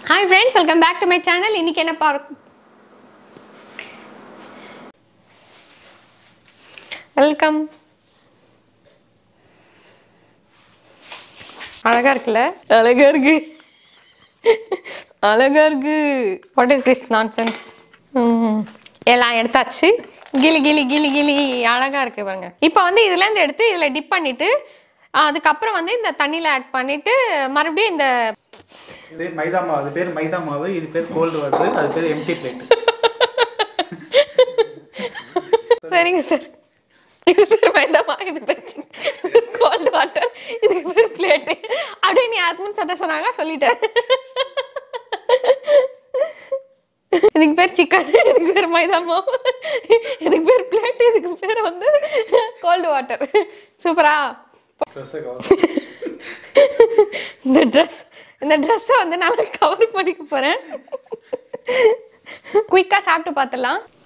hi friends welcome back to my channel இன்னைக்கு என்ன பார்க்க வெல்கம் அழகா இருக்குல்ல அழகா இருக்கு அழகா இருக்கு வாட் இஸ் திஸ் நான்சென்ஸ் எல்லாம் எடுத்தாச்சு கிளி கிளி கிளி கிளி அழகா இருக்கு பாருங்க இப்போ வந்து இதுல இருந்து எடுத்து இதுல டிப் பண்ணிட்டு அதுக்கப்புறம் வந்து இந்த தண்ணியில ஆட் பண்ணிட்டு மறுபடியும் இந்த இது மைதா மாவு அது பேர் மைதா மாவு இது பேர் கோல்டு வாட்டர் அது பேர் எம்டி பிளேட் சரிங்க சார் இது பேர் மைதாமா இது பேர் கோல்டு வாட்டர் இதுக்கு பேர் பிளேட்டு அப்படியே நீ ஆத்மன் சொல்ல சொன்னாங்க சொல்லிட்டேன் இதுக்கு பேர் சிக்கன் இதுக்கு பேர் மைதா மாவு இதுக்கு பேர் பிளேட் இதுக்கு பேர் வந்து கோல்டு வாட்டர் சூப்பரா இந்த ட்ரெஸ் இந்த ட்ரெஸ்ஸை வந்து நான் கவர் பண்ணிக்க போகிறேன் குயிக்காக சாப்பிட்டு பார்த்துடலாம்